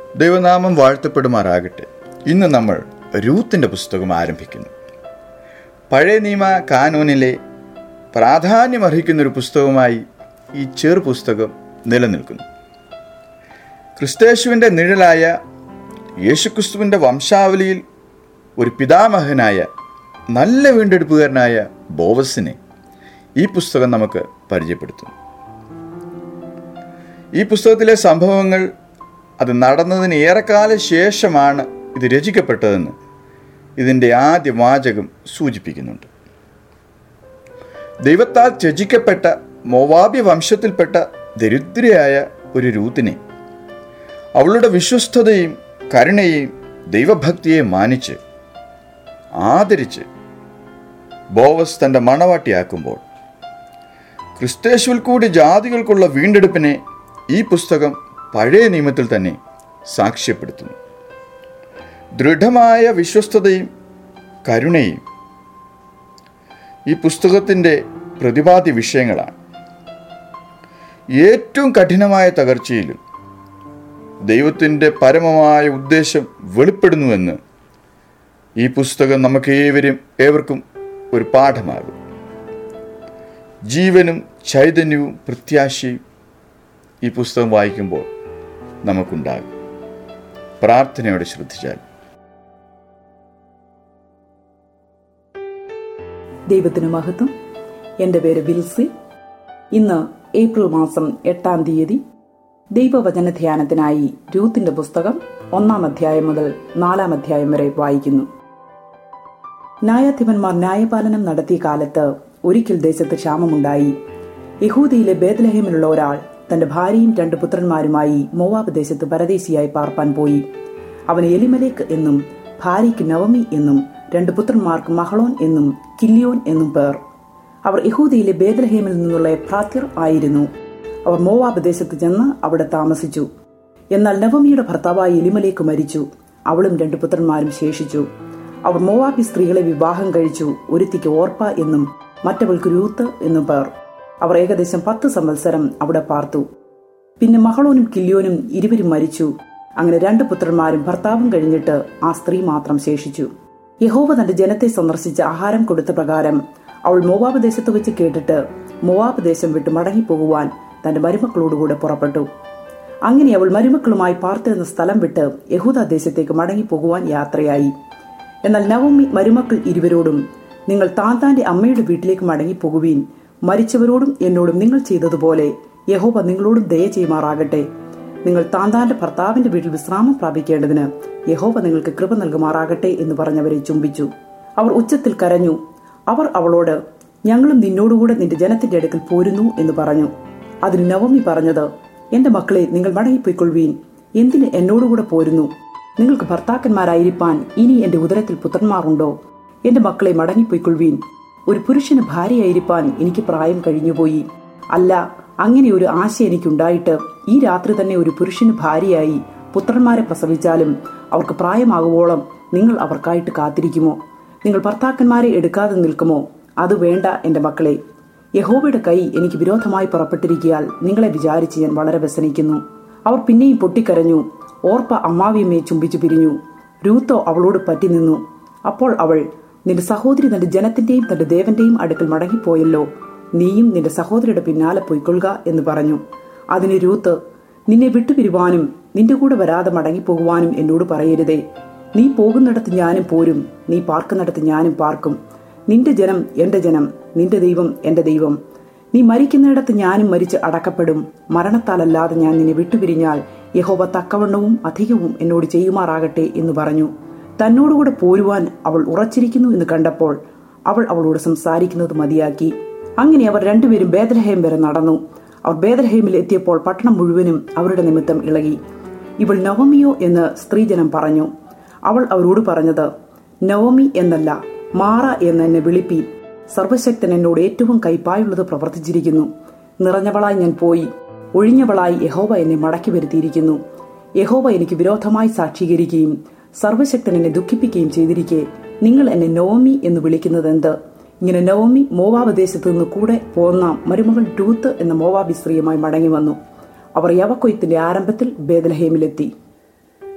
ദൈവനാമം വാഴ്ത്തപ്പെടുമാറാകട്ടെ ഇന്ന് നമ്മൾ രൂത്തിൻ്റെ പുസ്തകം ആരംഭിക്കുന്നു പഴയ നിയമ കാനൂനിലെ പ്രാധാന്യമർഹിക്കുന്ന ഒരു പുസ്തകമായി ഈ ചെറു പുസ്തകം നിലനിൽക്കുന്നു ക്രിസ്തേശുവിൻ്റെ നിഴലായ യേശുക്രിസ്തുവിൻ്റെ വംശാവലിയിൽ ഒരു പിതാമഹനായ നല്ല വീണ്ടെടുപ്പുകാരനായ ബോവസിനെ ഈ പുസ്തകം നമുക്ക് പരിചയപ്പെടുത്തുന്നു ഈ പുസ്തകത്തിലെ സംഭവങ്ങൾ അത് നടന്നതിന് ഏറെക്കാല ശേഷമാണ് ഇത് രചിക്കപ്പെട്ടതെന്ന് ഇതിൻ്റെ ആദ്യ വാചകം സൂചിപ്പിക്കുന്നുണ്ട് ദൈവത്താൽ ത്യജിക്കപ്പെട്ട മൊവാബി വംശത്തിൽപ്പെട്ട ദരിദ്രയായ ഒരു രൂത്തിനെ അവളുടെ വിശ്വസ്തതയും കരുണയെയും ദൈവഭക്തിയെ മാനിച്ച് ആദരിച്ച് ബോവസ് തൻ്റെ മണവാട്ടിയാക്കുമ്പോൾ ക്രിസ്തേശുവിൽ കൂടി ജാതികൾക്കുള്ള വീണ്ടെടുപ്പിനെ ഈ പുസ്തകം പഴയ നിയമത്തിൽ തന്നെ സാക്ഷ്യപ്പെടുത്തുന്നു ദൃഢമായ വിശ്വസ്തതയും കരുണയും ഈ പുസ്തകത്തിൻ്റെ പ്രതിപാദ്യ വിഷയങ്ങളാണ് ഏറ്റവും കഠിനമായ തകർച്ചയിലും ദൈവത്തിൻ്റെ പരമമായ ഉദ്ദേശം വെളിപ്പെടുന്നുവെന്ന് ഈ പുസ്തകം നമുക്ക് ഏവരും ഏവർക്കും ഒരു പാഠമാകും ജീവനും ചൈതന്യവും പ്രത്യാശയും ഈ പുസ്തകം വായിക്കുമ്പോൾ നമുക്കുണ്ടാകും പ്രാർത്ഥനയോടെ ശ്രദ്ധിച്ചാൽ ദൈവത്തിന് മഹത്വം എൻ്റെ പേര് വിൽസി ഇന്ന് ഏപ്രിൽ മാസം എട്ടാം തീയതി ദൈവവചന ധ്യാനത്തിനായി രൂത്തിന്റെ പുസ്തകം ഒന്നാം അധ്യായം മുതൽ നാലാം അധ്യായം വരെ വായിക്കുന്നു ന്യായാധിപന്മാർ ന്യായപാലനം നടത്തിയ കാലത്ത് ഒരിക്കൽ ദേശത്ത് ക്ഷാമമുണ്ടായി യഹൂദിയിലെ ബേദ്ലഹേമിലുള്ള ഒരാൾ തന്റെ ഭാര്യയും രണ്ട് പുത്രന്മാരുമായി മോവാബ് ദേശത്ത് പരദേശിയായി പാർപ്പാൻ പോയി അവന് എലിമലേക്ക് എന്നും ഭാര്യയ്ക്ക് നവമി എന്നും രണ്ട് പുത്രന്മാർക്ക് മഹളോൻ എന്നും കില്ലിയോൻ എന്നും പേർ അവർ യഹൂദിയിലെ ബേദ്ലഹേമിൽ നിന്നുള്ള ഭ്രാത്യർ ആയിരുന്നു അവർ മോവാബ് ദേശത്ത് ചെന്ന് അവിടെ താമസിച്ചു എന്നാൽ നവമിയുടെ ഭർത്താവായ എലിമലേക്ക് മരിച്ചു അവളും രണ്ട് പുത്രന്മാരും ശേഷിച്ചു അവർ മോവാബി സ്ത്രീകളെ വിവാഹം കഴിച്ചു ഒരുത്തിക്ക് ഓർപ്പ എന്നും മറ്റവൾക്ക് രൂത്ത് എന്നും പേർ അവർ ഏകദേശം പത്ത് സംവത്സരം അവിടെ പാർത്തു പിന്നെ മഹളോനും കില്യോനും ഇരുവരും മരിച്ചു അങ്ങനെ രണ്ട് പുത്രന്മാരും ഭർത്താവും കഴിഞ്ഞിട്ട് ആ സ്ത്രീ മാത്രം ശേഷിച്ചു യഹോവ തന്റെ ജനത്തെ സന്ദർശിച്ച് ആഹാരം കൊടുത്ത പ്രകാരം അവൾ മോവാബ് ദേശത്ത് വെച്ച് കേട്ടിട്ട് മോവാബ് ദേശം വിട്ട് മടങ്ങിപ്പോകുവാൻ തന്റെ മരുമക്കളോടുകൂടെ പുറപ്പെട്ടു അങ്ങനെ അവൾ മരുമക്കളുമായി പാർത്തിരുന്ന സ്ഥലം വിട്ട് യഹൂദ ദേശത്തേക്ക് മടങ്ങിപ്പോകുവാൻ യാത്രയായി എന്നാൽ നവമി മരുമക്കൾ ഇരുവരോടും നിങ്ങൾ താന്താന്റെ അമ്മയുടെ വീട്ടിലേക്ക് മടങ്ങിപ്പോകുവീൻ മരിച്ചവരോടും എന്നോടും നിങ്ങൾ ചെയ്തതുപോലെ യഹോവ നിങ്ങളോടും ദയ ചെയ്യുമാറാകട്ടെ നിങ്ങൾ താന്താന്റെ ഭർത്താവിന്റെ വീട്ടിൽ വിശ്രാമം പ്രാപിക്കേണ്ടതിന് യഹോവ നിങ്ങൾക്ക് കൃപ നൽകുമാറാകട്ടെ എന്ന് പറഞ്ഞവരെ ചുംബിച്ചു അവർ ഉച്ചത്തിൽ കരഞ്ഞു അവർ അവളോട് ഞങ്ങളും നിന്നോടുകൂടെ നിന്റെ ജനത്തിന്റെ അടുക്കൽ പോരുന്നു എന്ന് പറഞ്ഞു അതിന് നവമി പറഞ്ഞത് എന്റെ മക്കളെ നിങ്ങൾ മടങ്ങിപ്പോയിക്കൊള്ളുവീൻ എന്തിന് എന്നോടുകൂടെ പോരുന്നു നിങ്ങൾക്ക് ഭർത്താക്കന്മാരായിരിക്കാൻ ഇനി എന്റെ ഉദരത്തിൽ പുത്രന്മാരുണ്ടോ എന്റെ മക്കളെ മടങ്ങിപ്പോയിക്കൊള്ളുവീൻ ഒരു പുരുഷന് ഭാര്യയായിരിക്കാൻ എനിക്ക് പ്രായം കഴിഞ്ഞുപോയി അല്ല അങ്ങനെ ഒരു ആശ എനിക്കുണ്ടായിട്ട് ഈ രാത്രി തന്നെ ഒരു പുരുഷന് ഭാര്യയായി പുത്രന്മാരെ പ്രസവിച്ചാലും അവർക്ക് പ്രായമാകുവോളം നിങ്ങൾ അവർക്കായിട്ട് കാത്തിരിക്കുമോ നിങ്ങൾ ഭർത്താക്കന്മാരെ എടുക്കാതെ നിൽക്കുമോ അത് വേണ്ട എന്റെ മക്കളെ യഹോവയുടെ കൈ എനിക്ക് വിരോധമായി പുറപ്പെട്ടിരിക്കിയാൽ നിങ്ങളെ വിചാരിച്ച് ഞാൻ വളരെ വ്യസനിക്കുന്നു അവർ പിന്നെയും പൊട്ടിക്കരഞ്ഞു ഓർപ്പ അമ്മാവിയമ്മയെ ചുംബിച്ചു പിരിഞ്ഞു രൂത്തോ അവളോട് പറ്റി നിന്നു അപ്പോൾ അവൾ നിന്റെ സഹോദരി തന്റെ ജനത്തിന്റെയും തന്റെ ദേവന്റെയും അടുക്കൽ മടങ്ങിപ്പോയല്ലോ നീയും നിന്റെ സഹോദരിയുടെ പിന്നാലെ പൊയ്ക്കൊള്ളുക എന്ന് പറഞ്ഞു അതിന് രൂത്ത് നിന്നെ വിട്ടുപിരിവാനും നിന്റെ കൂടെ വരാതെ മടങ്ങിപ്പോകുവാനും എന്നോട് പറയരുതേ നീ പോകുന്നിടത്ത് ഞാനും പോരും നീ പാർക്കുന്നിടത്ത് ഞാനും പാർക്കും നിന്റെ ജനം എന്റെ ജനം നിന്റെ ദൈവം എന്റെ ദൈവം നീ മരിക്കുന്നിടത്ത് ഞാനും മരിച്ച് അടക്കപ്പെടും മരണത്താലല്ലാതെ ഞാൻ നിന്നെ വിട്ടുപിരിഞ്ഞാൽ യഹോവ തക്കവണ്ണവും അധികവും എന്നോട് ചെയ്യുമാറാകട്ടെ എന്ന് പറഞ്ഞു തന്നോടുകൂടെ പോരുവാൻ അവൾ ഉറച്ചിരിക്കുന്നു എന്ന് കണ്ടപ്പോൾ അവൾ അവളോട് സംസാരിക്കുന്നത് മതിയാക്കി അങ്ങനെ അവർ രണ്ടുപേരും ബേദലഹേം വരെ നടന്നു അവർ ബേദലഹേമിൽ എത്തിയപ്പോൾ പട്ടണം മുഴുവനും അവരുടെ നിമിത്തം ഇളകി ഇവൾ നവമിയോ എന്ന് സ്ത്രീജനം പറഞ്ഞു അവൾ അവരോട് പറഞ്ഞത് നവമി എന്നല്ല മാറ എന്ന് എന്നെ വിളിപ്പീൻ സർവശക്തൻ എന്നോട് ഏറ്റവും കൈപ്പായുള്ളത് പ്രവർത്തിച്ചിരിക്കുന്നു നിറഞ്ഞവളായി ഞാൻ പോയി ഒഴിഞ്ഞവളായി യഹോവ എന്നെ മടക്കി വരുത്തിയിരിക്കുന്നു യഹോവ എനിക്ക് വിരോധമായി സാക്ഷീകരിക്കുകയും സർവശക്തൻ എന്നെ ദുഃഖിപ്പിക്കുകയും ചെയ്തിരിക്കെ നിങ്ങൾ എന്നെ നവമി എന്ന് വിളിക്കുന്നത് എന്ത് ഇങ്ങനെ നവമി മോവാബ് ദേശത്ത് നിന്ന് കൂടെ പോന്ന മരുമകൾ ടൂത്ത് എന്ന മോവാബി സ്ത്രീയുമായി മടങ്ങി വന്നു അവർ യവക്കൊയ്ത്തിന്റെ ആരംഭത്തിൽ ബേദലഹേമിലെത്തി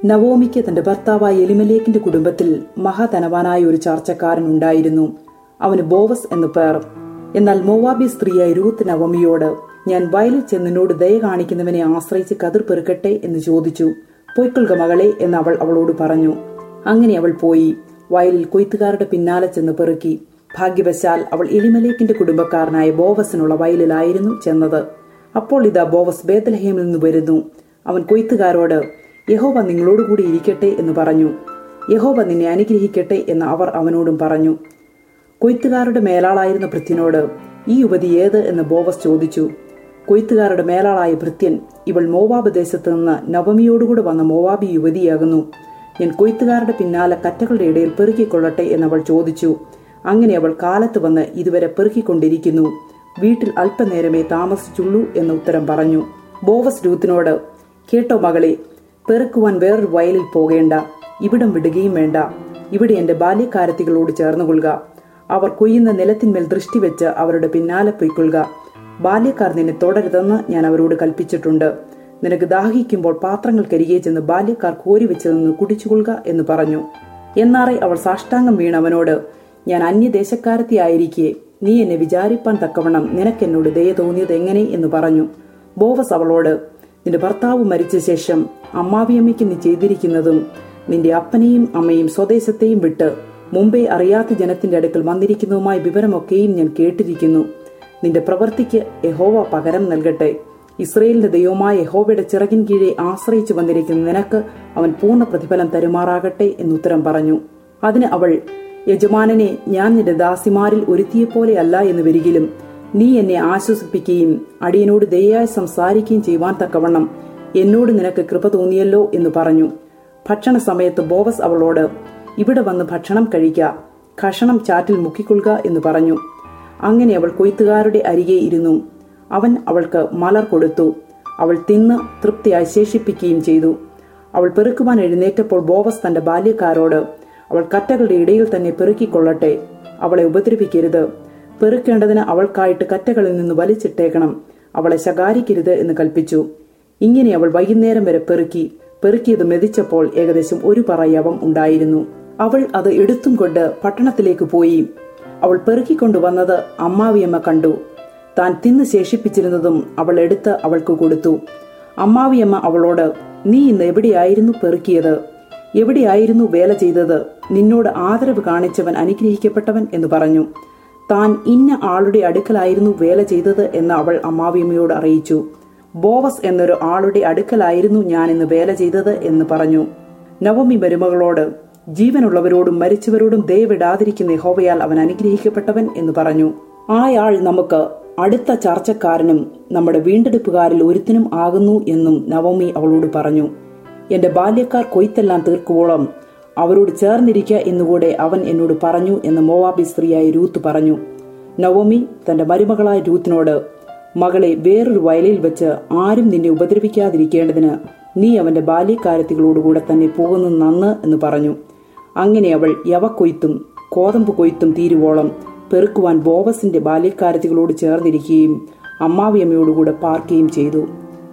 നവോമിക്ക് തന്റെ ഭർത്താവായ എലിമലേക്കിന്റെ കുടുംബത്തിൽ മഹാധനവാനായ ഒരു ചാർച്ചക്കാരൻ ഉണ്ടായിരുന്നു അവന് ബോവസ് എന്നു പേർ എന്നാൽ മോവാബി സ്ത്രീയായ രൂത്ത് നവമിയോട് ഞാൻ വയലിൽ ചെന്നിനോട് ദയ കാണിക്കുന്നവനെ ആശ്രയിച്ച് കതിർ പെറുക്കട്ടെ എന്ന് ചോദിച്ചു പൊയ്ക്കൊള്ളുക മകളെ എന്ന് അവൾ അവളോട് പറഞ്ഞു അങ്ങനെ അവൾ പോയി വയലിൽ കൊയ്ത്തുകാരുടെ പിന്നാലെ ചെന്ന് പെറുക്കി ഭാഗ്യവശാൽ അവൾ എലിമലേക്കിന്റെ കുടുംബക്കാരനായ ബോവസിനുള്ള വയലിലായിരുന്നു ചെന്നത് അപ്പോൾ ഇതാ ബോവസ് ബേത്തലഹേമിൽ നിന്ന് വരുന്നു അവൻ കൊയ്ത്തുകാരോട് യഹോവ നിങ്ങളോടുകൂടി ഇരിക്കട്ടെ എന്ന് പറഞ്ഞു യഹോവ നിന്നെ അനുഗ്രഹിക്കട്ടെ എന്ന് അവർ അവനോടും പറഞ്ഞു കൊയ്ത്തുകാരുടെ മേലാളായിരുന്ന ഭൃത്യനോട് ഈ യുവതി ഏത് എന്ന് ബോവസ് ചോദിച്ചു കൊയ്ത്തുകാരുടെ മേലാളായ ഭൃത്യൻ ഇവൾ മോവാബ് ദേശത്ത് നിന്ന് നവമിയോടുകൂടെ വന്ന മോവാബി യുവതിയാകുന്നു ഞാൻ കൊയ്ത്തുകാരുടെ പിന്നാലെ കറ്റകളുടെ ഇടയിൽ പെറുക്കിക്കൊള്ളട്ടെ എന്നവൾ ചോദിച്ചു അങ്ങനെ അവൾ കാലത്ത് വന്ന് ഇതുവരെ പെറുക്കിക്കൊണ്ടിരിക്കുന്നു വീട്ടിൽ അല്പനേരമേ താമസിച്ചുള്ളൂ എന്ന് ഉത്തരം പറഞ്ഞു ബോവസ് രൂത്തിനോട് കേട്ടോ മകളെ പെറുക്കുവാൻ വേറൊരു വയലിൽ പോകേണ്ട ഇവിടം വിടുകയും വേണ്ട ഇവിടെ എന്റെ ബാല്യക്കാരത്തികളോട് ചേർന്നുകൊള്ളുക അവർ കൊയ്യുന്ന നിലത്തിന്മേൽ ദൃഷ്ടി വെച്ച് അവരുടെ പിന്നാലെ പൊയ്ക്കൊള്ളുക ബാല്യക്കാർ നിന്നെ തുടരുതെന്ന് ഞാൻ അവരോട് കൽപ്പിച്ചിട്ടുണ്ട് നിനക്ക് ദാഹിക്കുമ്പോൾ പാത്രങ്ങൾക്കരികെ ചെന്ന് ബാല്യക്കാർ കോരി വെച്ച് നിന്ന് കുടിച്ചുകൊള്ളുക എന്ന് പറഞ്ഞു എന്നാറെ അവൾ സാഷ്ടാംഗം വീണവനോട് ഞാൻ അന്യദേശക്കാരത്തി ആയിരിക്കെ നീ എന്നെ വിചാരിപ്പാൻ തക്കവണ്ണം നിനക്കെന്നോട് ദയ തോന്നിയത് എങ്ങനെ എന്ന് പറഞ്ഞു ബോവസ് അവളോട് നിന്റെ ഭർത്താവ് മരിച്ച ശേഷം അമ്മാവിയമ്മയ്ക്ക് നീ ചെയ്തിരിക്കുന്നതും നിന്റെ അപ്പനെയും അമ്മയും സ്വദേശത്തെയും വിട്ട് മുമ്പേ അറിയാത്ത ജനത്തിന്റെ അടുക്കൽ വന്നിരിക്കുന്നതുമായ വിവരമൊക്കെയും ഞാൻ കേട്ടിരിക്കുന്നു നിന്റെ പ്രവൃത്തിക്ക് യഹോവ പകരം നൽകട്ടെ ഇസ്രയേലിന്റെ ദൈവമായ യഹോവയുടെ ചിറകിൻ കീഴെ ആശ്രയിച്ചു വന്നിരിക്കുന്ന നിനക്ക് അവൻ പൂർണ്ണ പ്രതിഫലം തരുമാറാകട്ടെ എന്നുത്തരം പറഞ്ഞു അതിന് അവൾ യജമാനനെ ഞാൻ നിന്റെ ദാസിമാരിൽ ഒരുത്തിയെപ്പോലെ അല്ല എന്ന് വരികിലും നീ എന്നെ ആശ്വസിപ്പിക്കുകയും അടിയനോട് ദയായി സംസാരിക്കുകയും ചെയ്യുവാൻ തക്കവണ്ണം എന്നോട് നിനക്ക് കൃപ തോന്നിയല്ലോ എന്ന് പറഞ്ഞു ഭക്ഷണ സമയത്ത് ബോവസ് അവളോട് ഇവിടെ വന്ന് ഭക്ഷണം കഴിക്ക കഷണം ചാറ്റിൽ മുക്കിക്കൊള്ളുക എന്ന് പറഞ്ഞു അങ്ങനെ അവൾ കൊയ്ത്തുകാരുടെ അരികെ ഇരുന്നു അവൻ അവൾക്ക് മലർ കൊടുത്തു അവൾ തിന്ന് തൃപ്തിയായി ശേഷിപ്പിക്കുകയും ചെയ്തു അവൾ പെറുക്കുവാൻ എഴുന്നേറ്റപ്പോൾ ബോവസ് തന്റെ ബാല്യക്കാരോട് അവൾ കറ്റകളുടെ ഇടയിൽ തന്നെ പെറുക്കിക്കൊള്ളട്ടെ അവളെ ഉപദ്രവിക്കരുത് പെറുക്കേണ്ടതിന് അവൾക്കായിട്ട് കറ്റകളിൽ നിന്ന് വലിച്ചിട്ടേക്കണം അവളെ ശകാരിക്കരുത് എന്ന് കൽപ്പിച്ചു ഇങ്ങനെ അവൾ വൈകുന്നേരം വരെ പെറുക്കി പെറുക്കിയത് മെതിച്ചപ്പോൾ ഏകദേശം ഒരു പറ യവം ഉണ്ടായിരുന്നു അവൾ അത് എടുത്തും കൊണ്ട് പട്ടണത്തിലേക്ക് പോയി അവൾ പെറുക്കിക്കൊണ്ടുവന്നത് അമ്മാവിയമ്മ കണ്ടു താൻ തിന്ന് ശേഷിപ്പിച്ചിരുന്നതും അവൾ എടുത്ത് അവൾക്ക് കൊടുത്തു അമ്മാവിയമ്മ അവളോട് നീ ഇന്ന് എവിടെയായിരുന്നു പെറുക്കിയത് എവിടെയായിരുന്നു വേല ചെയ്തത് നിന്നോട് ആദരവ് കാണിച്ചവൻ അനുഗ്രഹിക്കപ്പെട്ടവൻ എന്ന് പറഞ്ഞു താൻ ഇന്ന ആളുടെ അടുക്കലായിരുന്നു വേല ചെയ്തത് എന്ന് അവൾ അമ്മാവിയമ്മയോട് അറിയിച്ചു ബോവസ് എന്നൊരു ആളുടെ അടുക്കലായിരുന്നു ഞാൻ ഇന്ന് വേല ചെയ്തത് എന്ന് പറഞ്ഞു നവമി മരുമകളോട് ജീവനുള്ളവരോടും മരിച്ചവരോടും ദയവിടാതിരിക്കുന്ന യഹോവയാൽ അവൻ അനുഗ്രഹിക്കപ്പെട്ടവൻ എന്ന് പറഞ്ഞു ആയാൾ നമുക്ക് അടുത്ത ചർച്ചക്കാരനും നമ്മുടെ വീണ്ടെടുപ്പുകാരിൽ ഒരുത്തിനും ആകുന്നു എന്നും നവമി അവളോട് പറഞ്ഞു എന്റെ ബാല്യക്കാർ കൊയ്ത്തെല്ലാം തീർക്കുവോളം അവരോട് ചേർന്നിരിക്കുക എന്നുകൂടെ അവൻ എന്നോട് പറഞ്ഞു എന്ന് മോവാബി സ്ത്രീയായ രൂത്ത് പറഞ്ഞു നവമി തന്റെ മരുമകളായ രൂത്തിനോട് മകളെ വേറൊരു വയലിൽ വെച്ച് ആരും നിന്നെ ഉപദ്രവിക്കാതിരിക്കേണ്ടതിന് നീ അവന്റെ ബാല്യക്കാരത്തികളോടുകൂടെ തന്നെ പോകുന്നത് നന്ന് എന്ന് പറഞ്ഞു അങ്ങനെ അവൾ യവക്കൊയ്ത്തും കോതമ്പ് കൊയ്ത്തും തീരുവോളം പെറുക്കുവാൻ ബോവസിന്റെ ബാല്യക്കാരത്തികളോട് ചേർന്നിരിക്കുകയും അമ്മാവിയമ്മയോടുകൂടെ പാർക്കുകയും ചെയ്തു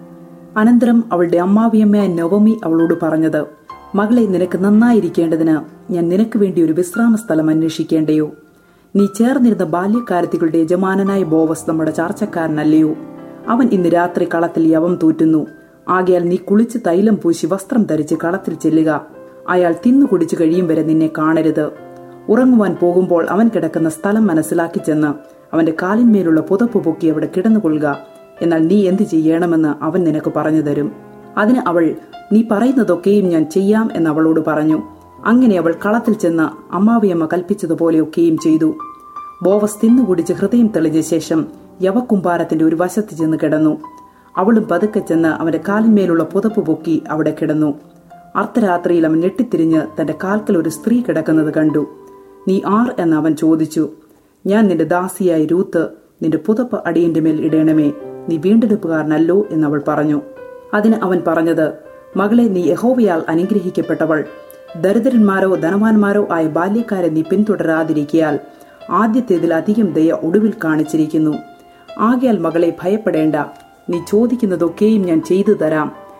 അനന്തരം അവളുടെ അമ്മാവിയമ്മയായ നവമി അവളോട് പറഞ്ഞത് മകളെ നിനക്ക് നന്നായിരിക്കേണ്ടതിന് ഞാൻ നിനക്ക് വേണ്ടി ഒരു വിശ്രാമ സ്ഥലം അന്വേഷിക്കേണ്ടയോ നീ ചേർന്നിരുന്ന ബാല്യക്കാരത്തികളുടെ യജമാനനായ ബോവസ് നമ്മുടെ ചാർച്ചക്കാരനല്ലയോ അവൻ ഇന്ന് രാത്രി കളത്തിൽ യവം തൂറ്റുന്നു ആകയാൽ നീ കുളിച്ച് തൈലം പൂശി വസ്ത്രം ധരിച്ച് കളത്തിൽ ചെല്ലുക അയാൾ തിന്നു കുടിച്ചു കഴിയും വരെ നിന്നെ കാണരുത് ഉറങ്ങുവാൻ പോകുമ്പോൾ അവൻ കിടക്കുന്ന സ്ഥലം മനസ്സിലാക്കി ചെന്ന് അവന്റെ കാലിന്മേലുള്ള പുതപ്പ് പൊക്കി അവിടെ കിടന്നുകൊള്ളുക എന്നാൽ നീ എന്ത് ചെയ്യണമെന്ന് അവൻ നിനക്ക് പറഞ്ഞു തരും അതിന് അവൾ നീ പറയുന്നതൊക്കെയും ഞാൻ ചെയ്യാം എന്ന് അവളോട് പറഞ്ഞു അങ്ങനെ അവൾ കളത്തിൽ ചെന്ന് അമ്മാവിയമ്മ കൽപ്പിച്ചതുപോലെയൊക്കെയും ചെയ്തു ബോവസ് തിന്നുകുടിച്ച് ഹൃദയം തെളിഞ്ഞ ശേഷം യവക്കുംഭാരത്തിന്റെ ഒരു വശത്ത് ചെന്ന് കിടന്നു അവളും പതുക്കെ ചെന്ന് അവന്റെ കാലിന്മേലുള്ള പുതപ്പ് പൊക്കി അവിടെ കിടന്നു അർദ്ധരാത്രിയിൽ അവൻ ഞെട്ടിത്തിരിഞ്ഞ് തന്റെ കാൽക്കൽ ഒരു സ്ത്രീ കിടക്കുന്നത് കണ്ടു നീ ആർ എന്ന് അവൻ ചോദിച്ചു ഞാൻ നിന്റെ ദാസിയായി രൂത്ത് നിന്റെ പുതപ്പ് അടിയന്റെ മേൽ ഇടണമേ നീ വീണ്ടെടുപ്പുകാരനല്ലോ എന്നവൾ പറഞ്ഞു അതിന് അവൻ പറഞ്ഞത് മകളെ നീ യഹോവയാൽ അനുഗ്രഹിക്കപ്പെട്ടവൾ ദരിദ്രന്മാരോ ധനവാന്മാരോ ആയ ബാല്യക്കാരെ നീ പിന്തുടരാതിരിക്കയാൽ ആദ്യത്തേതിൽ അധികം ദയ ഒടുവിൽ കാണിച്ചിരിക്കുന്നു ആകയാൽ മകളെ ഭയപ്പെടേണ്ട നീ ചോദിക്കുന്നതൊക്കെയും ഞാൻ ചെയ്തു തരാം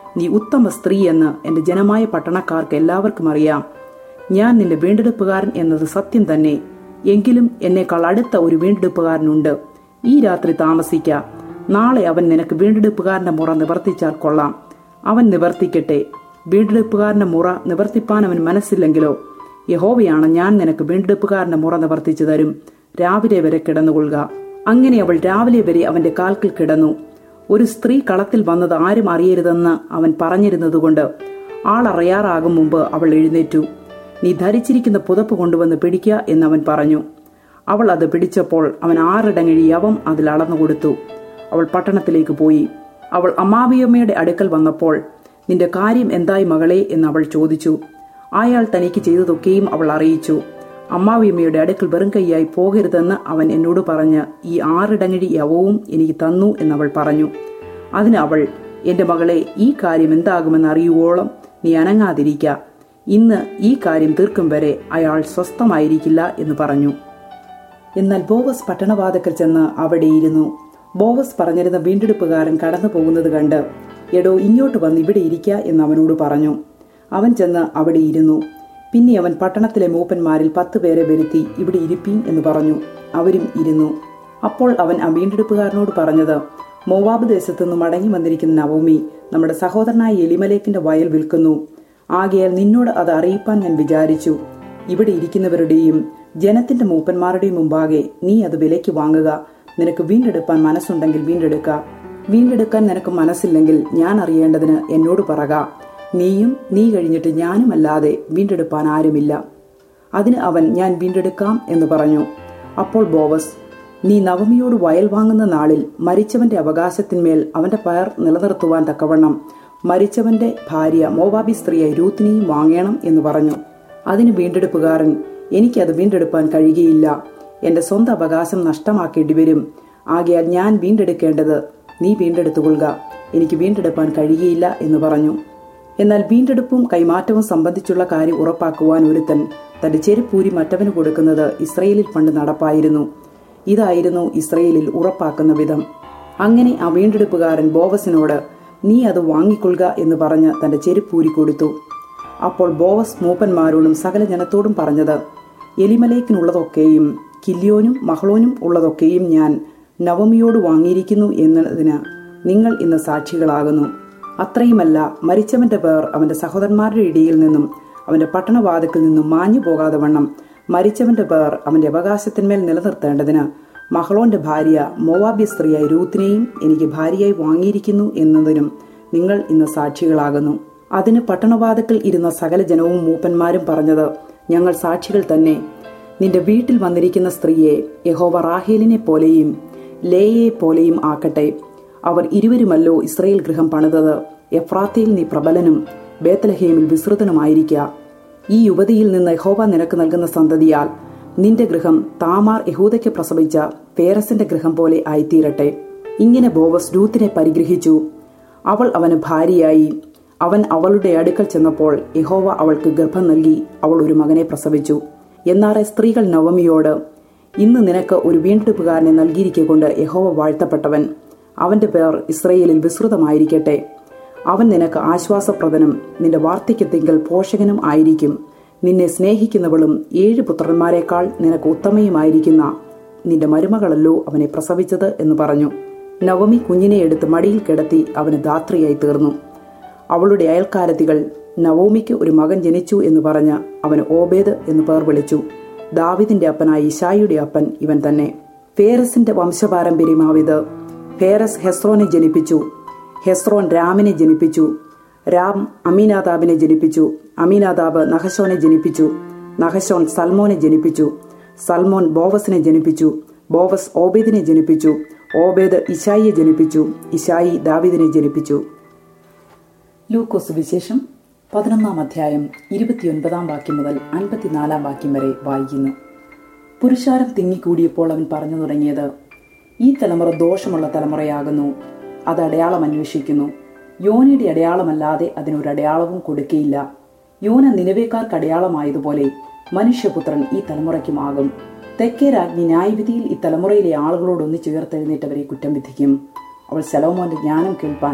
നീ ഉത്തമ സ്ത്രീ എന്ന് എന്റെ ജനമായ പട്ടണക്കാർക്ക് എല്ലാവർക്കും അറിയാം ഞാൻ നിന്റെ വീണ്ടെടുപ്പുകാരൻ എന്നത് സത്യം തന്നെ എങ്കിലും എന്നേക്കാൾ അടുത്ത ഒരു വീണ്ടെടുപ്പുകാരനുണ്ട് ഈ രാത്രി താമസിക്ക നാളെ അവൻ നിനക്ക് വീണ്ടെടുപ്പുകാരന്റെ മുറ നിവർത്തിച്ചാൽ കൊള്ളാം അവൻ നിവർത്തിക്കട്ടെ വീണ്ടെടുപ്പുകാരന്റെ മുറ നിവർത്തിപ്പാൻ അവൻ മനസ്സില്ലെങ്കിലോ യഹോവയാണ് ഞാൻ നിനക്ക് വീണ്ടെടുപ്പുകാരന്റെ മുറ നിവർത്തിച്ചു തരും രാവിലെ വരെ കിടന്നുകൊള്ളുക അങ്ങനെ അവൾ രാവിലെ വരെ അവന്റെ കാൽക്കിൽ കിടന്നു ഒരു സ്ത്രീ കളത്തിൽ വന്നത് ആരും അറിയരുതെന്ന് അവൻ പറഞ്ഞിരുന്നതുകൊണ്ട് ആളറിയാറാകും മുമ്പ് അവൾ എഴുന്നേറ്റു നീ ധരിച്ചിരിക്കുന്ന പുതപ്പ് കൊണ്ടുവന്ന് പിടിക്കുക എന്നവൻ പറഞ്ഞു അവൾ അത് പിടിച്ചപ്പോൾ അവൻ ആറിടങ്ങഴി യവം അതിൽ അളന്നു കൊടുത്തു അവൾ പട്ടണത്തിലേക്ക് പോയി അവൾ അമ്മാവിയമ്മയുടെ അടുക്കൽ വന്നപ്പോൾ നിന്റെ കാര്യം എന്തായി മകളെ എന്ന് അവൾ ചോദിച്ചു അയാൾ തനിക്ക് ചെയ്തതൊക്കെയും അവൾ അറിയിച്ചു അമ്മാവിയമ്മയുടെ അടുക്കൽ വെറും കൈയായി പോകരുതെന്ന് അവൻ എന്നോട് പറഞ്ഞ് ഈ ആറിടങ്ങഴി യവവും എനിക്ക് തന്നു എന്നവൾ പറഞ്ഞു അതിന് അവൾ എന്റെ മകളെ ഈ കാര്യം എന്താകുമെന്ന് അറിയുവോളം നീ അനങ്ങാതിരിക്ക ഇന്ന് ഈ കാര്യം തീർക്കും വരെ അയാൾ സ്വസ്ഥമായിരിക്കില്ല എന്ന് പറഞ്ഞു എന്നാൽ ബോവസ് പട്ടണവാതക്കൽ ചെന്ന് അവിടെ ഇരുന്നു ബോവസ് പറഞ്ഞിരുന്ന വീണ്ടെടുപ്പുകാരൻ കടന്നു പോകുന്നത് കണ്ട് എടോ ഇങ്ങോട്ട് വന്ന് ഇവിടെ ഇരിക്ക എന്ന് അവനോട് പറഞ്ഞു അവൻ ചെന്ന് അവിടെ ഇരുന്നു പിന്നെ അവൻ പട്ടണത്തിലെ മൂപ്പന്മാരിൽ പത്ത് പേരെ വരുത്തി ഇവിടെ ഇരിപ്പീൻ എന്ന് പറഞ്ഞു അവരും ഇരുന്നു അപ്പോൾ അവൻ ആ വീണ്ടെടുപ്പുകാരനോട് പറഞ്ഞത് മോവാബ് ദേശത്തു നിന്ന് മടങ്ങി വന്നിരിക്കുന്ന നവമി നമ്മുടെ സഹോദരനായ എലിമലേക്കിന്റെ വയൽ വിൽക്കുന്നു ആകയാൽ നിന്നോട് അത് അറിയിപ്പാൻ ഞാൻ വിചാരിച്ചു ഇവിടെ ഇരിക്കുന്നവരുടെയും ജനത്തിന്റെ മൂപ്പന്മാരുടെയും മുമ്പാകെ നീ അത് വിലയ്ക്ക് വാങ്ങുക നിനക്ക് വീണ്ടെടുപ്പാൻ മനസ്സുണ്ടെങ്കിൽ വീണ്ടെടുക്ക വീണ്ടെടുക്കാൻ നിനക്ക് മനസ്സില്ലെങ്കിൽ ഞാൻ അറിയേണ്ടതിന് എന്നോട് പറക നീയും നീ കഴിഞ്ഞിട്ട് ഞാനുമല്ലാതെ വീണ്ടെടുപ്പാൻ ആരുമില്ല അതിന് അവൻ ഞാൻ വീണ്ടെടുക്കാം എന്ന് പറഞ്ഞു അപ്പോൾ ബോവസ് നീ നവമിയോട് വയൽ വാങ്ങുന്ന നാളിൽ മരിച്ചവന്റെ അവകാശത്തിന്മേൽ അവന്റെ പയർ നിലനിർത്തുവാൻ തക്കവണ്ണം മരിച്ചവന്റെ ഭാര്യ മോവാബി സ്ത്രീയെ രൂത്തിനെയും വാങ്ങണം എന്ന് പറഞ്ഞു അതിന് വീണ്ടെടുപ്പുകാരൻ എനിക്കത് വീണ്ടെടുപ്പാൻ കഴിയുകയില്ല എന്റെ സ്വന്തം അവകാശം നഷ്ടമാക്കേണ്ടി വരും ആകയാൽ ഞാൻ വീണ്ടെടുക്കേണ്ടത് നീ വീണ്ടെടുത്തുകൊള്ളുക എനിക്ക് വീണ്ടെടുപ്പാൻ കഴിയുകയില്ല എന്ന് പറഞ്ഞു എന്നാൽ വീണ്ടെടുപ്പും കൈമാറ്റവും സംബന്ധിച്ചുള്ള കാര്യം ഉറപ്പാക്കുവാൻ ഒരുത്തൻ തന്റെ ചെരുപ്പൂരി മറ്റവന് കൊടുക്കുന്നത് ഇസ്രയേലിൽ പണ്ട് നടപ്പായിരുന്നു ഇതായിരുന്നു ഇസ്രയേലിൽ ഉറപ്പാക്കുന്ന വിധം അങ്ങനെ ആ വീണ്ടെടുപ്പുകാരൻ ബോവസിനോട് നീ അത് വാങ്ങിക്കൊള്ളുക എന്ന് പറഞ്ഞ് തന്റെ ചെരുപ്പൂരി കൊടുത്തു അപ്പോൾ ബോവസ് മൂപ്പന്മാരോടും സകല ജനത്തോടും പറഞ്ഞത് എലിമലേക്കിനുള്ളതൊക്കെയും കില്യോനും മഹളോനും ഉള്ളതൊക്കെയും ഞാൻ നവമിയോട് വാങ്ങിയിരിക്കുന്നു എന്നതിന് നിങ്ങൾ ഇന്ന് സാക്ഷികളാകുന്നു അത്രയുമല്ല മരിച്ചവന്റെ പേർ അവന്റെ സഹോദരന്മാരുടെ ഇടയിൽ നിന്നും അവന്റെ പട്ടണവാതിക്കൽ നിന്നും മാഞ്ഞു പോകാതെ വണ്ണം മരിച്ചവന്റെ പേർ അവന്റെ അവകാശത്തിന്മേൽ നിലനിർത്തേണ്ടതിന് മഹളോന്റെ ഭാര്യ മോവാബ്യ സ്ത്രീയായ രൂത്തിനെയും എനിക്ക് ഭാര്യയായി വാങ്ങിയിരിക്കുന്നു എന്നതിനും നിങ്ങൾ ഇന്ന് സാക്ഷികളാകുന്നു അതിന് പട്ടണവാതിക്കൽ ഇരുന്ന സകല ജനവും മൂപ്പന്മാരും പറഞ്ഞത് ഞങ്ങൾ സാക്ഷികൾ തന്നെ നിന്റെ വീട്ടിൽ വന്നിരിക്കുന്ന സ്ത്രീയെ യഹോവ റാഹേലിനെ പോലെയും ലേയെ പോലെയും ആക്കട്ടെ അവർ ഇരുവരുമല്ലോ ഇസ്രയേൽ ഗൃഹം പണിതത് എഫ്രാത്തയിൽ നീ പ്രബലനും ബേത്തലഹേമിൽ വിസ്തൃതനുമായിരിക്കുക ഈ യുവതിയിൽ നിന്ന് യഹോവ നിനക്ക് നൽകുന്ന സന്തതിയാൽ നിന്റെ ഗൃഹം താമാർ യഹൂദയ്ക്ക് പ്രസവിച്ച പേരസിന്റെ ഗൃഹം പോലെ ആയിത്തീരട്ടെ ഇങ്ങനെ ബോവസ് രൂത്തിനെ പരിഗ്രഹിച്ചു അവൾ അവന് ഭാര്യയായി അവൻ അവളുടെ അടുക്കൽ ചെന്നപ്പോൾ യഹോവ അവൾക്ക് ഗർഭം നൽകി അവൾ ഒരു മകനെ പ്രസവിച്ചു എന്നാറെ സ്ത്രീകൾ നവമിയോട് ഇന്ന് നിനക്ക് ഒരു വീണ്ടെടുപ്പുകാരനെ നൽകിയിരിക്കൊണ്ട് യഹോവ വാഴ്ത്തപ്പെട്ടവൻ അവന്റെ പേർ ഇസ്രയേലിൽ വിസ്തൃതമായിരിക്കട്ടെ അവൻ നിനക്ക് ആശ്വാസപ്രദനും നിന്റെ വാർദ്ധക്യത്തിങ്കൽ പോഷകനും ആയിരിക്കും നിന്നെ സ്നേഹിക്കുന്നവളും ഏഴ് പുത്രന്മാരെക്കാൾ നിനക്ക് ഉത്തമയുമായിരിക്കുന്ന നിന്റെ മരുമകളല്ലോ അവനെ പ്രസവിച്ചത് എന്ന് പറഞ്ഞു നവമി കുഞ്ഞിനെ എടുത്ത് മടിയിൽ കിടത്തി അവന് ധാത്രിയായി തീർന്നു അവളുടെ അയൽക്കാരത്തികൾ നവോമിക്ക് ഒരു മകൻ ജനിച്ചു എന്ന് പറഞ്ഞ് അവന് ഓബേദ് എന്ന് പേർ വിളിച്ചു ദാവിദിന്റെ അപ്പനായ ഇഷായിയുടെ അപ്പൻ ഇവൻ തന്നെ ഫേറസിന്റെ വംശപാരമ്പര്യമാവിത് ഫേറസ് ഹെസ്രോനെ ജനിപ്പിച്ചു ഹെസ്രോൻ രാമിനെ ജനിപ്പിച്ചു രാം അമീനാദാബിനെ ജനിപ്പിച്ചു അമീനാദാബ് നഹശോനെ ജനിപ്പിച്ചു നഹശോൻ സൽമോനെ ജനിപ്പിച്ചു സൽമോൻ ബോവസിനെ ജനിപ്പിച്ചു ബോവസ് ഓബേദിനെ ജനിപ്പിച്ചു ഓബേദ് ഇഷായിയെ ജനിപ്പിച്ചു ഇഷായി ദാവിദിനെ ജനിപ്പിച്ചു ലൂക്കോസ് വിശേഷം പതിനൊന്നാം അധ്യായം ഇരുപത്തിയൊൻപതാം വാക്യം മുതൽ അൻപത്തിനാലാം വാക്യം വരെ വായിക്കുന്നു പുരുഷാരം തിങ്ങിക്കൂടിയപ്പോൾ അവൻ പറഞ്ഞു തുടങ്ങിയത് ഈ തലമുറ ദോഷമുള്ള തലമുറയാകുന്നു അത് അടയാളം അന്വേഷിക്കുന്നു യോനയുടെ അടയാളമല്ലാതെ അതിനൊരു അടയാളവും കൊടുക്കയില്ല യോന നിലവേക്കാർക്ക് അടയാളമായതുപോലെ മനുഷ്യപുത്രൻ ഈ തലമുറയ്ക്കുമാകും തെക്കേ രാജ്ഞി ന്യായവിധിയിൽ ഈ തലമുറയിലെ ആളുകളോട് ഒന്നിച്ചു ഉയർത്തെഴുന്നേറ്റവരെ കുറ്റം വിധിക്കും അവൾ ശലോമോന്റെ ജ്ഞാനം കേൾപ്പാൻ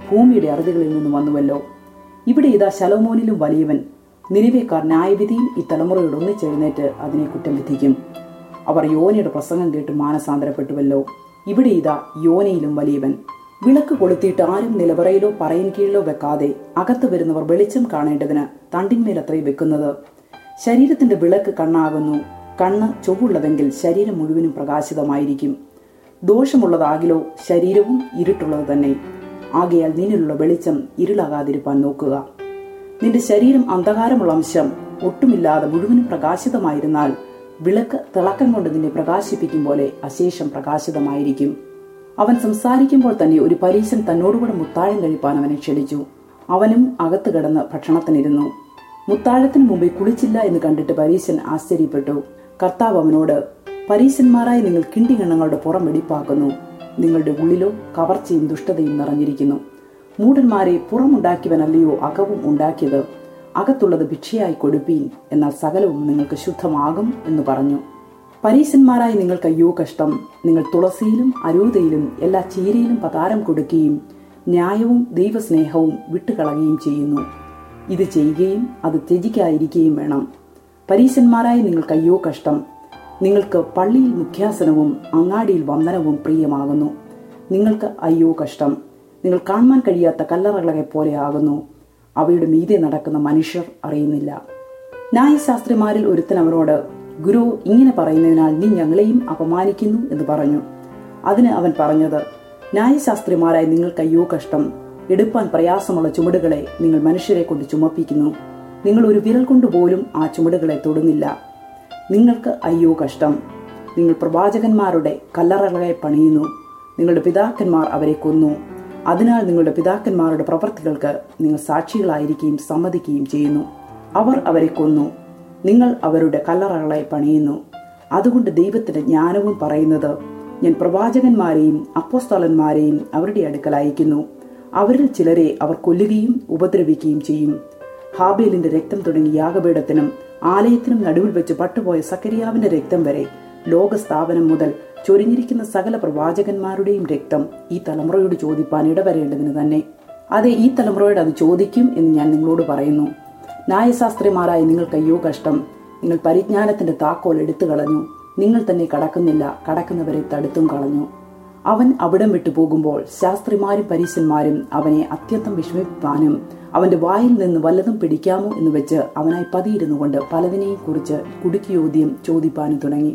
ഭൂമിയുടെ അറുതികളിൽ നിന്ന് വന്നുവല്ലോ ഇവിടെ ഇതാ ശലോമോനിലും വലിയവൻ നിലവേക്കാർ ന്യായവിധിയിൽ ഈ തലമുറയോട് ഒന്നിച്ചെഴുന്നേറ്റ് അതിനെ കുറ്റം വിധിക്കും അവർ യോനയുടെ പ്രസംഗം കേട്ട് മാനസാന്തരപ്പെട്ടുവല്ലോ ഇവിടെ ഇതാ യോനയിലും വലിയവൻ വിളക്ക് കൊളുത്തിയിട്ട് ആരും നിലവറയിലോ പറയിൻ കീഴിലോ വെക്കാതെ അകത്ത് വരുന്നവർ വെളിച്ചം കാണേണ്ടതിന് തണ്ടിന്മേലത്രേ വെക്കുന്നത് ശരീരത്തിന്റെ വിളക്ക് കണ്ണാകുന്നു കണ്ണ് ചൊവ്വുള്ളതെങ്കിൽ ശരീരം മുഴുവനും പ്രകാശിതമായിരിക്കും ദോഷമുള്ളതാകിലോ ശരീരവും ഇരുട്ടുള്ളത് തന്നെ ആകയാൽ നിന്നിലുള്ള വെളിച്ചം ഇരുളാകാതിരിപ്പാൻ നോക്കുക നിന്റെ ശരീരം അന്ധകാരമുള്ള അംശം ഒട്ടുമില്ലാതെ മുഴുവനും പ്രകാശിതമായിരുന്നാൽ വിളക്ക് തിളക്കം കൊണ്ട് നിന്നെ പ്രകാശിപ്പിക്കും പോലെ അശേഷം പ്രകാശിതമായിരിക്കും അവൻ സംസാരിക്കുമ്പോൾ തന്നെ ഒരു പരീശൻ തന്നോടുകൂടെ മുത്താഴം കഴിപ്പാൻ അവനെ ക്ഷണിച്ചു അവനും അകത്ത് കിടന്ന് ഭക്ഷണത്തിനിരുന്നു മുത്താഴത്തിന് മുമ്പേ കുളിച്ചില്ല എന്ന് കണ്ടിട്ട് പരീശൻ ആശ്ചര്യപ്പെട്ടു കർത്താവ് അവനോട് പരീശന്മാരായി നിങ്ങൾ കിണ്ടികണ്ണങ്ങളുടെ പുറം വെടിപ്പാക്കുന്നു നിങ്ങളുടെ ഉള്ളിലോ കവർച്ചയും ദുഷ്ടതയും നിറഞ്ഞിരിക്കുന്നു മൂടന്മാരെ പുറമുണ്ടാക്കിയവനല്ലയോ അകവും ഉണ്ടാക്കിയത് അകത്തുള്ളത് ഭിക്ഷയായി കൊടുപ്പീൻ എന്നാൽ സകലവും നിങ്ങൾക്ക് ശുദ്ധമാകും എന്ന് പറഞ്ഞു പരീശന്മാരായി നിങ്ങൾക്ക് അയ്യോ കഷ്ടം നിങ്ങൾ തുളസിയിലും അരൂതയിലും എല്ലാ ചീരയിലും പതാരം കൊടുക്കുകയും ന്യായവും ദൈവസ്നേഹവും വിട്ടുകളയുകയും ചെയ്യുന്നു ഇത് ചെയ്യുകയും അത് ത്യജിക്കാതിരിക്കുകയും വേണം പരീശന്മാരായി നിങ്ങൾക്ക് അയ്യോ കഷ്ടം നിങ്ങൾക്ക് പള്ളിയിൽ മുഖ്യാസനവും അങ്ങാടിയിൽ വന്ദനവും പ്രിയമാകുന്നു നിങ്ങൾക്ക് അയ്യോ കഷ്ടം നിങ്ങൾ കാണാൻ കഴിയാത്ത കല്ലറകളെ പോലെ ആകുന്നു അവയുടെ മീതെ നടക്കുന്ന മനുഷ്യർ അറിയുന്നില്ല ന്യായശാസ്ത്രിമാരിൽ ഒരുത്തൻ അവനോട് ഗുരു ഇങ്ങനെ പറയുന്നതിനാൽ നീ ഞങ്ങളെയും അപമാനിക്കുന്നു എന്ന് പറഞ്ഞു അതിന് അവൻ പറഞ്ഞത് ന്യായശാസ്ത്രിമാരായി നിങ്ങൾക്ക് അയ്യോ കഷ്ടം എടുപ്പാൻ പ്രയാസമുള്ള ചുമടുകളെ നിങ്ങൾ മനുഷ്യരെ കൊണ്ട് ചുമപ്പിക്കുന്നു നിങ്ങൾ ഒരു വിരൽ കൊണ്ടുപോലും ആ ചുമടുകളെ തൊടുന്നില്ല നിങ്ങൾക്ക് അയ്യോ കഷ്ടം നിങ്ങൾ പ്രവാചകന്മാരുടെ കല്ലറകളെ പണിയുന്നു നിങ്ങളുടെ പിതാക്കന്മാർ അവരെ കൊന്നു അതിനാൽ നിങ്ങളുടെ പിതാക്കന്മാരുടെ പ്രവർത്തികൾക്ക് നിങ്ങൾ സാക്ഷികളായിരിക്കുകയും സമ്മതിക്കുകയും ചെയ്യുന്നു അവർ അവരെ കൊന്നു നിങ്ങൾ അവരുടെ കല്ലറകളെ പണിയുന്നു അതുകൊണ്ട് ദൈവത്തിന്റെ ജ്ഞാനവും പറയുന്നത് ഞാൻ പ്രവാചകന്മാരെയും അപ്പോസ്തലന്മാരെയും അവരുടെ അടുക്കൽ അയക്കുന്നു അവരിൽ ചിലരെ അവർ കൊല്ലുകയും ഉപദ്രവിക്കുകയും ചെയ്യും ഹാബേലിന്റെ രക്തം തുടങ്ങി യാഗപീഠത്തിനും ആലയത്തിനും നടുവിൽ വെച്ച് പട്ടുപോയ സക്കരിയാവിന്റെ രക്തം വരെ ലോകസ്ഥാപനം മുതൽ ചൊരിഞ്ഞിരിക്കുന്ന സകല പ്രവാചകന്മാരുടെയും രക്തം ഈ തലമുറയോട് ചോദിപ്പാൻ ഇടവരേണ്ടതിന് തന്നെ അതെ ഈ തലമുറയോട് അത് ചോദിക്കും എന്ന് ഞാൻ നിങ്ങളോട് പറയുന്നു ന്യായശാസ്ത്രിമാരായ നിങ്ങൾക്ക് അയ്യോ കഷ്ടം നിങ്ങൾ പരിജ്ഞാനത്തിന്റെ താക്കോൽ എടുത്തു കളഞ്ഞു നിങ്ങൾ തന്നെ കടക്കുന്നില്ല കടക്കുന്നവരെ തടുത്തും കളഞ്ഞു അവൻ അവിടം വിട്ടു പോകുമ്പോൾ ശാസ്ത്രിമാരും പരീശന്മാരും അവനെ അത്യന്തം വിഷമിപ്പാനും അവന്റെ വായിൽ നിന്ന് വല്ലതും പിടിക്കാമോ എന്ന് വെച്ച് അവനായി പതിയിരുന്നു കൊണ്ട് പലതിനെയും കുറിച്ച് കുടുക്കിയോദ്യം ചോദിപ്പാനും തുടങ്ങി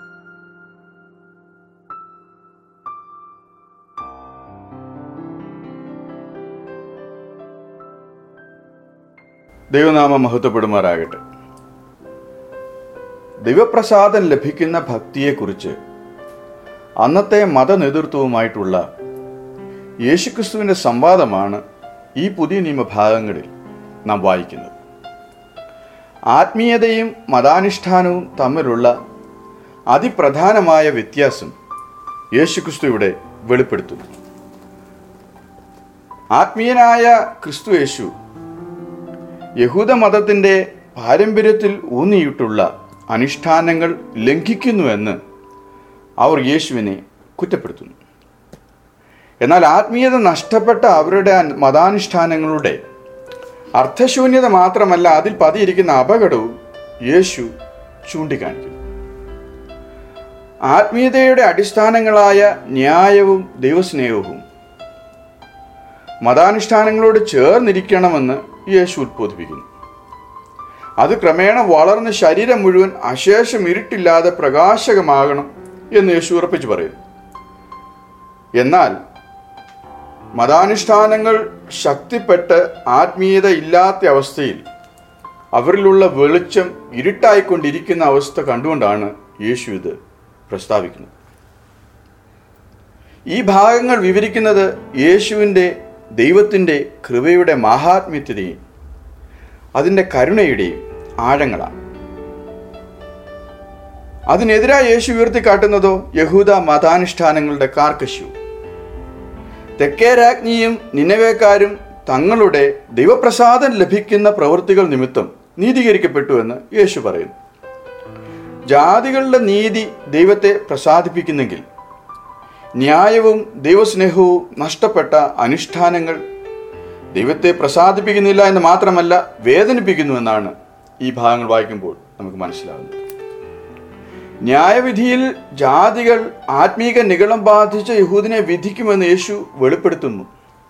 ദൈവനാമം മഹത്വപ്പെടുമാറാകട്ടെ ദൈവപ്രസാദം ലഭിക്കുന്ന ഭക്തിയെക്കുറിച്ച് അന്നത്തെ മതനേതൃത്വവുമായിട്ടുള്ള യേശുക്രിസ്തുവിൻ്റെ സംവാദമാണ് ഈ പുതിയ നിയമഭാഗങ്ങളിൽ നാം വായിക്കുന്നത് ആത്മീയതയും മതാനുഷ്ഠാനവും തമ്മിലുള്ള അതിപ്രധാനമായ വ്യത്യാസം യേശുക്രിസ്തു ഇവിടെ വെളിപ്പെടുത്തുന്നു ആത്മീയനായ ക്രിസ്തു യേശു യഹൂദ മതത്തിൻ്റെ പാരമ്പര്യത്തിൽ ഊന്നിയിട്ടുള്ള അനുഷ്ഠാനങ്ങൾ ലംഘിക്കുന്നുവെന്ന് അവർ യേശുവിനെ കുറ്റപ്പെടുത്തുന്നു എന്നാൽ ആത്മീയത നഷ്ടപ്പെട്ട അവരുടെ മതാനുഷ്ഠാനങ്ങളുടെ അർത്ഥശൂന്യത മാത്രമല്ല അതിൽ പതിയിരിക്കുന്ന അപകടവും യേശു ചൂണ്ടിക്കാണിക്കുന്നു ആത്മീയതയുടെ അടിസ്ഥാനങ്ങളായ ന്യായവും ദൈവസ്നേഹവും മതാനുഷ്ഠാനങ്ങളോട് ചേർന്നിരിക്കണമെന്ന് യേശു ഉദ്ബോധിപ്പിക്കുന്നു അത് ക്രമേണ വളർന്ന് ശരീരം മുഴുവൻ അശേഷം ഇരുട്ടില്ലാതെ പ്രകാശകമാകണം എന്ന് യേശു ഉറപ്പിച്ചു പറയുന്നു എന്നാൽ മതാനുഷ്ഠാനങ്ങൾ ശക്തിപ്പെട്ട് ആത്മീയത ഇല്ലാത്ത അവസ്ഥയിൽ അവരിലുള്ള വെളിച്ചം ഇരുട്ടായിക്കൊണ്ടിരിക്കുന്ന അവസ്ഥ കണ്ടുകൊണ്ടാണ് യേശു ഇത് പ്രസ്താവിക്കുന്നത് ഈ ഭാഗങ്ങൾ വിവരിക്കുന്നത് യേശുവിൻ്റെ ദൈവത്തിൻ്റെ കൃപയുടെ മഹാത്മ്യത്തിൻ്റെയും അതിൻ്റെ കരുണയുടെയും ആഴങ്ങളാണ് അതിനെതിരായി യേശു ഉയർത്തിക്കാട്ടുന്നതോ യഹൂദ മതാനുഷ്ഠാനങ്ങളുടെ കാർക്കശ്യവും തെക്കേ രാജ്ഞിയും നിന്നവേക്കാരും തങ്ങളുടെ ദൈവപ്രസാദം ലഭിക്കുന്ന പ്രവൃത്തികൾ നിമിത്തം നീതീകരിക്കപ്പെട്ടുവെന്ന് യേശു പറയുന്നു ജാതികളുടെ നീതി ദൈവത്തെ പ്രസാദിപ്പിക്കുന്നെങ്കിൽ ന്യായവും ദൈവസ്നേഹവും നഷ്ടപ്പെട്ട അനുഷ്ഠാനങ്ങൾ ദൈവത്തെ പ്രസാദിപ്പിക്കുന്നില്ല എന്ന് മാത്രമല്ല വേദനിപ്പിക്കുന്നു എന്നാണ് ഈ ഭാഗങ്ങൾ വായിക്കുമ്പോൾ നമുക്ക് മനസ്സിലാകുന്നത് ന്യായവിധിയിൽ ജാതികൾ ആത്മീക നിഗളം ബാധിച്ച യഹൂദിനെ വിധിക്കുമെന്ന് യേശു വെളിപ്പെടുത്തുന്നു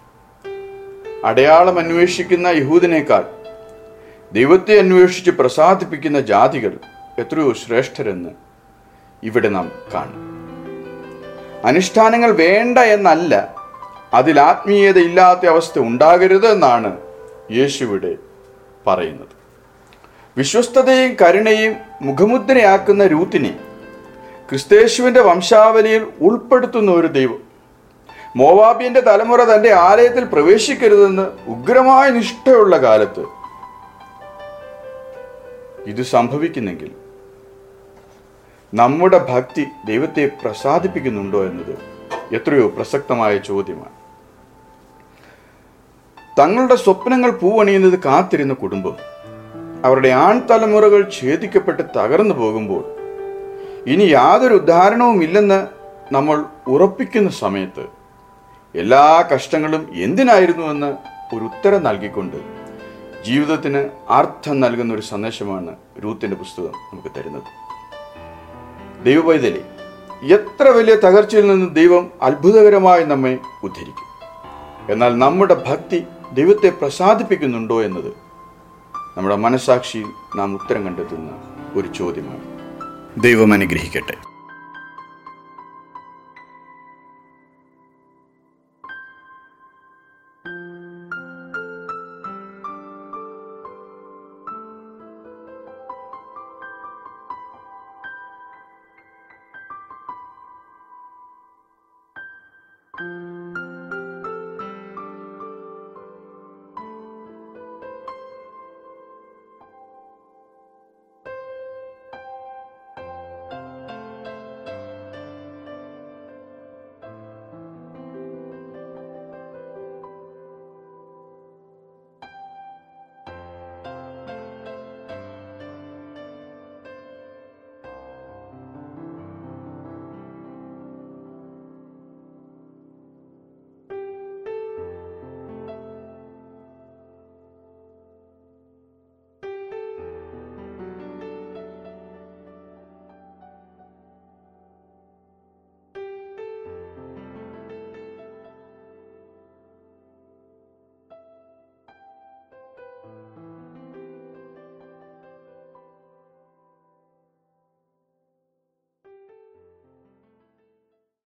അടയാളം അന്വേഷിക്കുന്ന യഹൂദിനേക്കാൾ ദൈവത്തെ അന്വേഷിച്ച് പ്രസാദിപ്പിക്കുന്ന ജാതികൾ എത്രയോ ശ്രേഷ്ഠരെന്ന് ഇവിടെ നാം കാണും അനുഷ്ഠാനങ്ങൾ വേണ്ട എന്നല്ല അതിൽ ആത്മീയത ഇല്ലാത്ത അവസ്ഥ ഉണ്ടാകരുത് എന്നാണ് യേശുവിടെ പറയുന്നത് വിശ്വസ്തതയും കരുണയും മുഖമുദ്രയാക്കുന്ന രൂത്തിനെ ക്രിസ്തേശുവിന്റെ വംശാവലിയിൽ ഉൾപ്പെടുത്തുന്ന ഒരു ദൈവം മോവാബിയന്റെ തലമുറ തന്റെ ആലയത്തിൽ പ്രവേശിക്കരുതെന്ന് ഉഗ്രമായ നിഷ്ഠയുള്ള കാലത്ത് ഇത് സംഭവിക്കുന്നെങ്കിൽ നമ്മുടെ ഭക്തി ദൈവത്തെ പ്രസാദിപ്പിക്കുന്നുണ്ടോ എന്നത് എത്രയോ പ്രസക്തമായ ചോദ്യമാണ് തങ്ങളുടെ സ്വപ്നങ്ങൾ പൂവണിയുന്നത് കാത്തിരുന്ന കുടുംബം അവരുടെ ആൺതലമുറകൾ ഛേദിക്കപ്പെട്ട് തകർന്നു പോകുമ്പോൾ ഇനി യാതൊരു ഉദാഹരണവും ഇല്ലെന്ന് നമ്മൾ ഉറപ്പിക്കുന്ന സമയത്ത് എല്ലാ കഷ്ടങ്ങളും എന്തിനായിരുന്നുവെന്ന് ഒരു ഉത്തരം നൽകിക്കൊണ്ട് ജീവിതത്തിന് അർത്ഥം നൽകുന്ന ഒരു സന്ദേശമാണ് രൂത്തിന്റെ പുസ്തകം നമുക്ക് തരുന്നത് ദൈവവൈതലി എത്ര വലിയ തകർച്ചയിൽ നിന്ന് ദൈവം അത്ഭുതകരമായി നമ്മെ ഉദ്ധരിക്കും എന്നാൽ നമ്മുടെ ഭക്തി ദൈവത്തെ പ്രസാദിപ്പിക്കുന്നുണ്ടോ എന്നത് നമ്മുടെ മനസാക്ഷിയിൽ നാം ഉത്തരം കണ്ടെത്തുന്ന ഒരു ചോദ്യമാണ് ദൈവം അനുഗ്രഹിക്കട്ടെ